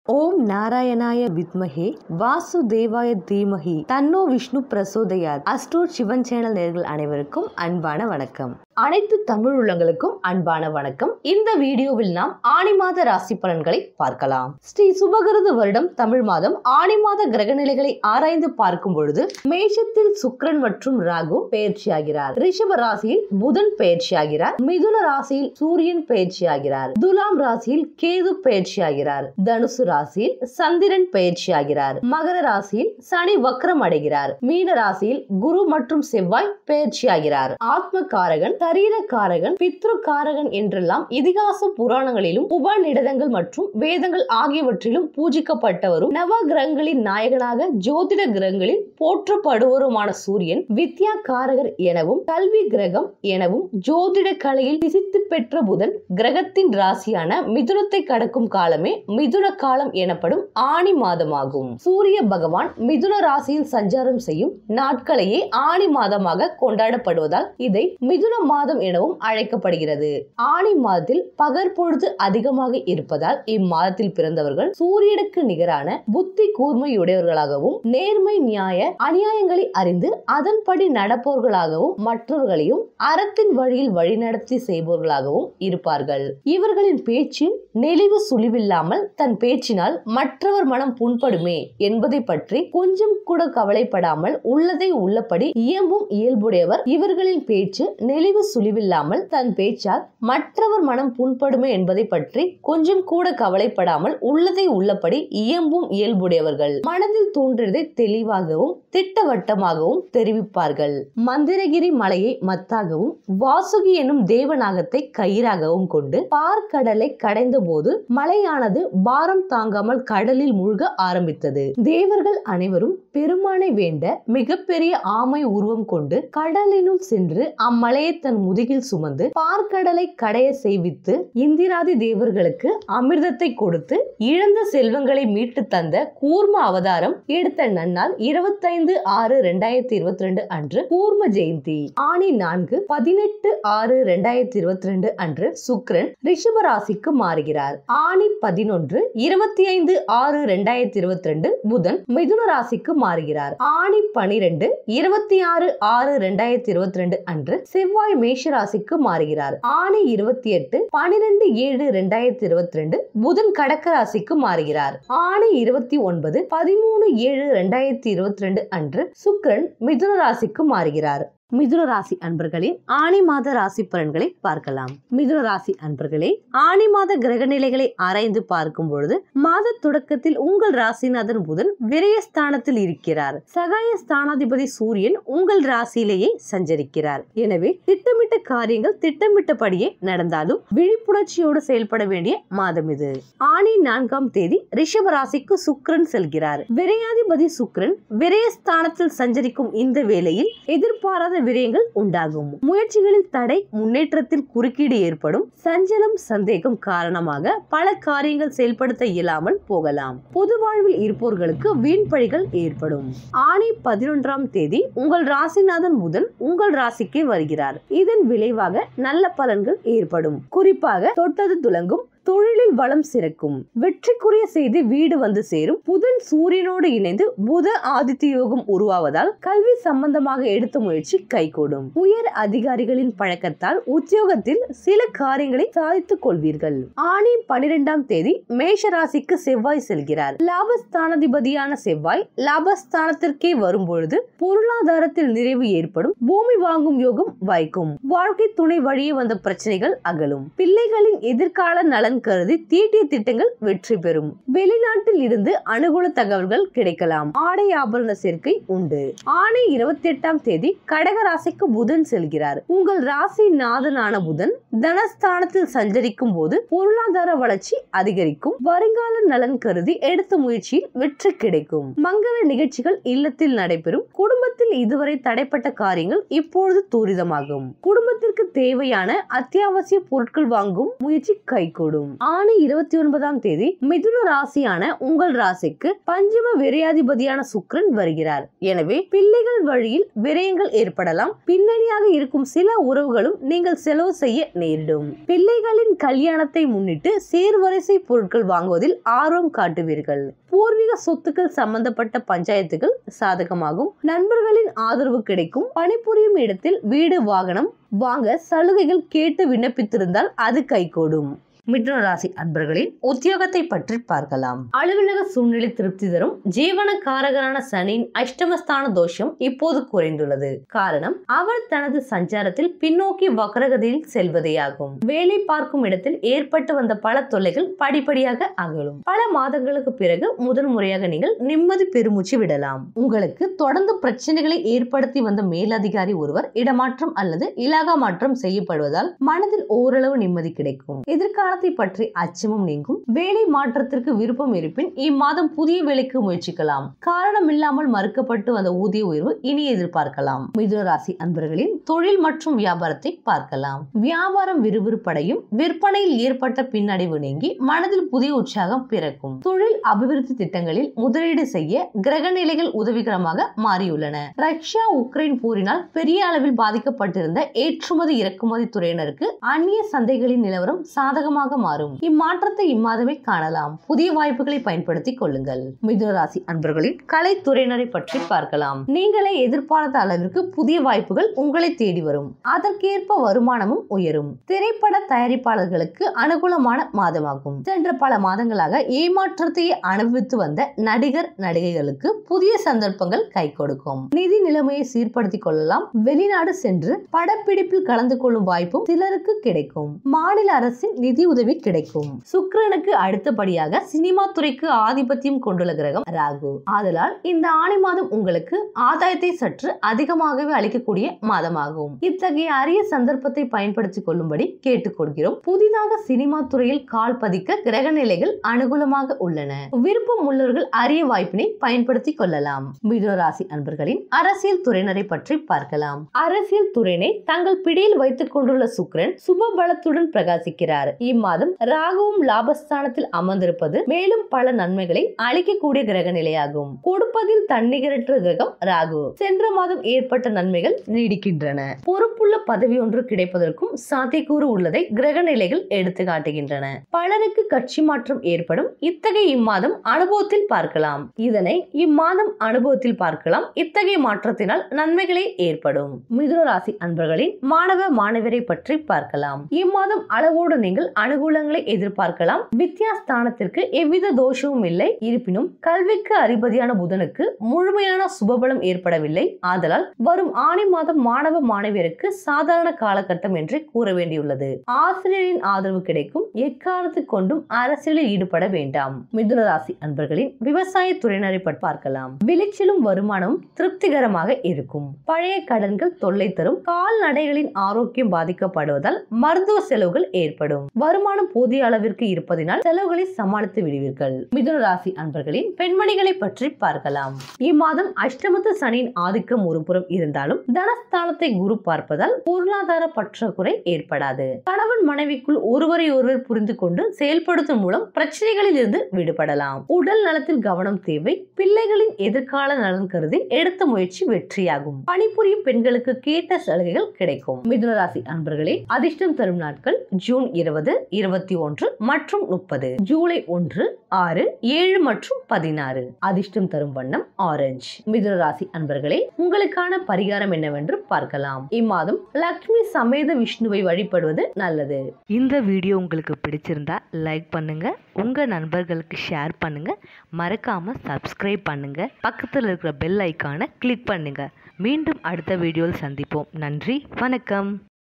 ஓம் நாராயணாய வித்மஹே வாசுதேவாய தீமஹி தன்னோ விஷ்ணு பிரசோதயாத் அஸ்ட்ரோட் சிவன் சேனல் நேர்கள் அனைவருக்கும் அன்பான வணக்கம் அனைத்து தமிழ் உள்ளங்களுக்கும் அன்பான வணக்கம் இந்த வீடியோவில் நாம் ஆணி மாத ராசி பலன்களை பார்க்கலாம் ஸ்ரீ சுபகிருது வருடம் தமிழ் மாதம் ஆணி மாத கிரக நிலைகளை ஆராய்ந்து பார்க்கும் பொழுது மேஷத்தில் சுக்கிரன் மற்றும் ராகு பெயர்ச்சியாகிறார் ரிஷப ராசியில் புதன் பெயர்ச்சியாகிறார் மிதுன ராசியில் சூரியன் பெயர்ச்சியாகிறார் துலாம் ராசியில் கேது பெயர்ச்சியாகிறார் தனுசு ராசியில் சந்திரன் பெயர்ச்சியாகிறார் மகர ராசியில் சனி வக்ரம் அடைகிறார் மீன ராசியில் குரு மற்றும் செவ்வாய் பெயர்ச்சியாகிறார் ஆத்ம காரகன் சரீர காரகன் பித்ரு காரகன் என்றெல்லாம் இதிகாச புராணங்களிலும் உபநிடதங்கள் மற்றும் வேதங்கள் ஆகியவற்றிலும் பூஜிக்கப்பட்டவரும் நவ கிரகங்களின் நாயகனாக ஜோதிட கிரகங்களில் போற்றப்படுவருமான சூரியன் வித்யா காரகர் எனவும் கல்வி கிரகம் எனவும் ஜோதிட கலையில் பிசித்து பெற்ற புதன் கிரகத்தின் ராசியான மிதுனத்தை கடக்கும் காலமே மிதுன காலம் எனப்படும் ஆணி மாதமாகும் சூரிய பகவான் மிதுன ராசியில் சஞ்சாரம் செய்யும் நாட்களையே ஆணி மாதமாக கொண்டாடப்படுவதால் இதை மிதுன மாதம் எனவும் அழைக்கப்படுகிறது ஆணி மாதத்தில் பகற்பொழுது அதிகமாக இருப்பதால் இம்மாதத்தில் பிறந்தவர்கள் சூரியனுக்கு நிகரான புத்தி கூர்மையுடையவர்களாகவும் நேர்மை நியாய அநியாயங்களை அறிந்து அதன்படி நடப்பவர்களாகவும் மற்றவர்களையும் அறத்தின் வழியில் வழிநடத்தி செய்பவர்களாகவும் இருப்பார்கள் இவர்களின் பேச்சின் நெளிவு சுழிவில்லாமல் தன் பேச்சினால் மற்றவர் மனம் புண்படுமே என்பதை பற்றி கொஞ்சம் கூட கவலைப்படாமல் உள்ளதை உள்ளபடி இயம்பும் இயல்புடையவர் இவர்களின் பேச்சு நெளிவு சுழிவில்லாமல் தன் பேச்சால் மற்றவர் மனம் புண்படுமே என்பதை பற்றி கொஞ்சம் கூட கவலைப்படாமல் உள்ளதை உள்ளபடி இயம்பும் இயல்புடையவர்கள் மனதில் தோன்றியதை தெளிவாகவும் திட்டவட்டமாகவும் தெரிவிப்பார்கள் மந்திரகிரி மலையை மத்தாகவும் வாசுகி எனும் தேவநாகத்தை கயிறாகவும் கொண்டு பார்க்கடலை கடைந்த போது மலையானது பாரம் தாங்காமல் கடலில் மூழ்க ஆரம்பித்தது தேவர்கள் அனைவரும் பெருமானை வேண்ட மிகப்பெரிய ஆமை உருவம் கொண்டு கடலினுள் சென்று அம்மலையை தன் முதுகில் சுமந்து பார்க்கடலை கடைய செய்வித்து இந்திராதி தேவர்களுக்கு அமிர்தத்தை கொடுத்து இழந்த செல்வங்களை மீட்டு தந்த கூர்ம அவதாரம் எடுத்த நன்னாள் இருபத்தைந்து ஆறு இரண்டாயிரத்தி இருபத்தி ரெண்டு அன்று கூர்ம ஜெயந்தி ஆணி நான்கு பதினெட்டு ஆறு இரண்டாயிரத்தி இருபத்தி ரெண்டு அன்று சுக்ரன் ரிஷப ராசிக்கு மாறுகிறார் ஆணி பதினொன்று இருபத்தி ஐந்து ஆறு இரண்டாயிரத்தி இருபத்தி ரெண்டு புதன் மிதுன ராசிக்கு மாறுகிறார் ஆணி பனிரெண்டு இருபத்தி ஆறு ஆறு இரண்டாயிரத்தி இருபத்தி ரெண்டு அன்று செவ்வாய் மேஷ ராசிக்கு மாறுகிறார் ஆணி இருபத்தி எட்டு பனிரெண்டு ஏழு இரண்டாயிரத்தி இருபத்தி ரெண்டு புதன் கடக்க ராசிக்கு மாறுகிறார் ஆணி இருபத்தி ஒன்பது பதிமூணு ஏழு இரண்டாயிரத்தி இருபத்தி ரெண்டு அன்று சுக்கிரன் மிதுன ராசிக்கு மாறுகிறார் மிதுன ராசி அன்பர்களின் ஆணி மாத ராசி பலன்களை பார்க்கலாம் மிதுன ராசி அன்பர்களே ஆணி மாத கிரக நிலைகளை ஆராய்ந்து பார்க்கும் பொழுது மாத தொடக்கத்தில் உங்கள் ராசிநாதன் புதன் விரயஸ்தானத்தில் இருக்கிறார் சகாய ஸ்தானாதிபதி சூரியன் உங்கள் ராசியிலேயே சஞ்சரிக்கிறார் எனவே திட்டமிட்ட காரியங்கள் திட்டமிட்டபடியே நடந்தாலும் விழிப்புணர்ச்சியோடு செயல்பட வேண்டிய மாதம் இது ஆணி நான்காம் தேதி ரிஷப ராசிக்கு சுக்கிரன் செல்கிறார் விரையாதிபதி சுக்கிரன் விரயஸ்தானத்தில் சஞ்சரிக்கும் இந்த வேளையில் எதிர்பாராத விரயங்கள் உண்டாகும் முயற்சிகளில் தடை முன்னேற்றத்தில் குறுக்கீடு ஏற்படும் சஞ்சலம் சந்தேகம் காரணமாக பல காரியங்கள் செயல்படுத்த இயலாமல் போகலாம் பொது வாழ்வில் இருப்பவர்களுக்கு வீண் பழிகள் ஏற்படும் ஆணி பதினொன்றாம் தேதி உங்கள் ராசிநாதன் புதன் உங்கள் ராசிக்கு வருகிறார் இதன் விளைவாக நல்ல பலன்கள் ஏற்படும் குறிப்பாக தொட்டது துலங்கும் தொழிலில் வளம் சிறக்கும் வெற்றிக்குரிய செய்தி வீடு வந்து சேரும் புதன் சூரியனோடு இணைந்து புத ஆதித்ய யோகம் உருவாவதால் கல்வி சம்பந்தமாக எடுத்த முயற்சி கைகூடும் உயர் அதிகாரிகளின் பழக்கத்தால் உத்தியோகத்தில் சில காரியங்களை சாதித்துக் கொள்வீர்கள் ஆணி பனிரெண்டாம் தேதி மேஷ ராசிக்கு செவ்வாய் செல்கிறார் லாபஸ்தானாதிபதியான செவ்வாய் லாபஸ்தானத்திற்கே வரும்பொழுது பொருளாதாரத்தில் நிறைவு ஏற்படும் பூமி வாங்கும் யோகம் வாய்க்கும் வாழ்க்கை துணை வழியே வந்த பிரச்சனைகள் அகலும் பிள்ளைகளின் எதிர்கால நலன் பலன் கருதி தீட்டிய திட்டங்கள் வெற்றி பெறும் வெளிநாட்டில் இருந்து அனுகூல தகவல்கள் கிடைக்கலாம் ஆடை ஆபரண சேர்க்கை உண்டு ஆணை இருபத்தி எட்டாம் தேதி கடக ராசிக்கு புதன் செல்கிறார் உங்கள் ராசி நாதனான புதன் தனஸ்தானத்தில் சஞ்சரிக்கும் போது பொருளாதார வளர்ச்சி அதிகரிக்கும் வருங்கால நலன் கருதி எடுத்த முயற்சியில் வெற்றி கிடைக்கும் மங்கள நிகழ்ச்சிகள் இல்லத்தில் நடைபெறும் குடும்பத்தில் இதுவரை தடைப்பட்ட காரியங்கள் இப்பொழுது துரிதமாகும் குடும்பத்திற்கு தேவையான அத்தியாவசிய பொருட்கள் வாங்கும் முயற்சி கைகூடும் கைகூடும் ஆணி இருபத்தி ஒன்பதாம் தேதி மிதுன ராசியான உங்கள் ராசிக்கு பஞ்சம விரையாதிபதியான சுக்கிரன் வருகிறார் எனவே பிள்ளைகள் வழியில் விரயங்கள் ஏற்படலாம் பின்னணியாக இருக்கும் சில உறவுகளும் நீங்கள் செலவு செய்ய நேரிடும் பிள்ளைகளின் கல்யாணத்தை முன்னிட்டு சீர்வரிசை பொருட்கள் வாங்குவதில் ஆர்வம் காட்டுவீர்கள் பூர்வீக சொத்துக்கள் சம்பந்தப்பட்ட பஞ்சாயத்துகள் சாதகமாகும் நண்பர்களின் ஆதரவு கிடைக்கும் பணிபுரியும் இடத்தில் வீடு வாகனம் வாங்க சலுகைகள் கேட்டு விண்ணப்பித்திருந்தால் அது கைகூடும் மிதுன ராசி அன்பர்களின் உத்தியோகத்தை பற்றி பார்க்கலாம் அலுவலக சூழ்நிலை திருப்தி தரும் ஜீவன காரகரான சனியின் அஷ்டமஸ்தான தோஷம் இப்போது குறைந்துள்ளது காரணம் அவர் தனது சஞ்சாரத்தில் பின்னோக்கி வக்ரகதியில் செல்வதேயாகும் வேலை பார்க்கும் இடத்தில் ஏற்பட்டு வந்த பல தொல்லைகள் படிப்படியாக அகலும் பல மாதங்களுக்கு பிறகு முதல் முறையாக நீங்கள் நிம்மதி பெருமூச்சு விடலாம் உங்களுக்கு தொடர்ந்து பிரச்சனைகளை ஏற்படுத்தி வந்த மேலதிகாரி ஒருவர் இடமாற்றம் அல்லது இலாகா மாற்றம் செய்யப்படுவதால் மனதில் ஓரளவு நிம்மதி கிடைக்கும் எதிர்கால காலத்தை பற்றி அச்சமும் நீங்கும் வேலை மாற்றத்திற்கு விருப்பம் இருப்பின் இம்மாதம் புதிய வேலைக்கு முயற்சிக்கலாம் காரணம் இல்லாமல் மறுக்கப்பட்டு வந்த ஊதிய உயர்வு இனி எதிர்பார்க்கலாம் மிதுன ராசி அன்பர்களின் தொழில் மற்றும் வியாபாரத்தை பார்க்கலாம் வியாபாரம் விறுவிறுப்படையும் விற்பனையில் ஏற்பட்ட பின்னடைவு நீங்கி மனதில் புதிய உற்சாகம் பிறக்கும் தொழில் அபிவிருத்தி திட்டங்களில் முதலீடு செய்ய கிரக நிலைகள் உதவிகரமாக மாறியுள்ளன ரஷ்யா உக்ரைன் போரினால் பெரிய அளவில் பாதிக்கப்பட்டிருந்த ஏற்றுமதி இறக்குமதி துறையினருக்கு அந்நிய சந்தைகளின் நிலவரம் சாதகமாக அதிகமாக மாறும் இம்மாற்றத்தை இம்மாதமே காணலாம் புதிய வாய்ப்புகளை பயன்படுத்திக் கொள்ளுங்கள் மிதுன ராசி அன்பர்களின் கலைத்துறையினரை பற்றி பார்க்கலாம் நீங்களே எதிர்பாராத அளவிற்கு புதிய வாய்ப்புகள் உங்களை தேடி வரும் அதற்கேற்ப வருமானமும் உயரும் திரைப்பட தயாரிப்பாளர்களுக்கு அனுகூலமான மாதமாகும் சென்ற பல மாதங்களாக ஏமாற்றத்தையே அனுபவித்து வந்த நடிகர் நடிகைகளுக்கு புதிய சந்தர்ப்பங்கள் கை கொடுக்கும் நிதி நிலைமையை சீர்படுத்திக் கொள்ளலாம் வெளிநாடு சென்று படப்பிடிப்பில் கலந்து கொள்ளும் வாய்ப்பும் சிலருக்கு கிடைக்கும் மாநில அரசின் நிதி உதவி கிடைக்கும் சுக்கிரனுக்கு அடுத்தபடியாக சினிமா துறைக்கு ஆதிபத்தியம் கொண்டுள்ள கிரகம் ராகு ஆதலால் இந்த ஆணி மாதம் உங்களுக்கு ஆதாயத்தை சற்று அதிகமாகவே அளிக்கக்கூடிய மாதமாகும் இத்தகைய அரிய சந்தர்ப்பத்தை பயன்படுத்திக் கொள்ளும்படி கேட்டுக்கொள்கிறோம் புதிதாக சினிமா துறையில் கால் பதிக்க கிரக நிலைகள் அனுகூலமாக உள்ளன விருப்பம் உள்ளவர்கள் அரிய வாய்ப்பினை பயன்படுத்திக் கொள்ளலாம் மிதுன ராசி அன்பர்களின் அரசியல் துறையினரை பற்றி பார்க்கலாம் அரசியல் துறையினை தங்கள் பிடியில் வைத்துக் கொண்டுள்ள சுக்கிரன் சுப பலத்துடன் பிரகாசிக்கிறார் இம்மாதம் ராகுவும் லாபஸ்தானத்தில் அமர்ந்திருப்பது மேலும் பல நன்மைகளை அளிக்கக்கூடிய கிரக நிலையாகும் கொடுப்பதில் தன்னிகரற்ற கிரகம் ராகு சென்ற மாதம் ஏற்பட்ட நன்மைகள் நீடிக்கின்றன பொறுப்புள்ள பதவி ஒன்று கிடைப்பதற்கும் சாத்தியக்கூறு உள்ளதை கிரக நிலைகள் எடுத்து காட்டுகின்றன பலருக்கு கட்சி மாற்றம் ஏற்படும் இத்தகைய இம்மாதம் அனுபவத்தில் பார்க்கலாம் இதனை இம்மாதம் அனுபவத்தில் பார்க்கலாம் இத்தகைய மாற்றத்தினால் நன்மைகளே ஏற்படும் மிதுன ராசி அன்பர்களின் மாணவ மாணவரை பற்றி பார்க்கலாம் இம்மாதம் அளவோடு நீங்கள் அனுகூலங்களை எதிர்பார்க்கலாம் வித்யாஸ்தானத்திற்கு எவ்வித தோஷமும் இல்லை இருப்பினும் கல்விக்கு அதிபதியான புதனுக்கு முழுமையான சுபபலம் ஏற்படவில்லை ஆதலால் வரும் ஆணி மாதம் மாணவ மாணவியருக்கு சாதாரண காலகட்டம் என்று கூற வேண்டியுள்ளது ஆசிரியரின் ஆதரவு கிடைக்கும் எக்காலத்து கொண்டும் அரசியலில் ஈடுபட வேண்டாம் மிதுன ராசி அன்பர்களின் விவசாய துறையினரை பற்றி பார்க்கலாம் விளைச்சலும் வருமானமும் திருப்திகரமாக இருக்கும் பழைய கடன்கள் தொல்லை தரும் கால்நடைகளின் ஆரோக்கியம் பாதிக்கப்படுவதால் மருத்துவ செலவுகள் ஏற்படும் வருமானம் போதிய அளவிற்கு இருப்பதினால் செலவுகளை சமாளித்து விடுவீர்கள் மிதுன ராசி அன்பர்களின் பெண்மணிகளை பற்றி பார்க்கலாம் இம்மாதம் அஷ்டமத்து சனியின் ஆதிக்கம் ஒரு புறம் இருந்தாலும் தனஸ்தானத்தை குரு பார்ப்பதால் பொருளாதார பற்றாக்குறை ஏற்படாது கணவன் மனைவிக்குள் ஒருவரை ஒருவர் புரிந்து கொண்டு செயல்படுத்தும் மூலம் பிரச்சனைகளில் இருந்து விடுபடலாம் உடல் நலத்தில் கவனம் தேவை பிள்ளைகளின் எதிர்கால நலன் கருதி எடுத்த முயற்சி வெற்றியாகும் பணிபுரியும் பெண்களுக்கு கேட்ட சலுகைகள் கிடைக்கும் மிதுன ராசி அன்பர்களே அதிர்ஷ்டம் தரும் நாட்கள் ஜூன் இருபது இருபத்தி ஒன்று மற்றும் முப்பது ஜூலை ஒன்று ஆறு ஏழு மற்றும் பதினாறு அதிர்ஷ்டம் தரும் வண்ணம் ஆரஞ்சு மிதுன ராசி அன்பர்களே உங்களுக்கான பரிகாரம் என்னவென்று பார்க்கலாம் இம்மாதம் லக்ஷ்மி சமேத விஷ்ணுவை வழிபடுவது நல்லது இந்த வீடியோ உங்களுக்கு பிடிச்சிருந்தா லைக் பண்ணுங்க உங்க நண்பர்களுக்கு ஷேர் பண்ணுங்க மறக்காம சப்ஸ்கிரைப் பண்ணுங்க பக்கத்தில் இருக்கிற பெல் ஐக்கானை கிளிக் பண்ணுங்க மீண்டும் அடுத்த வீடியோவில் சந்திப்போம் நன்றி வணக்கம்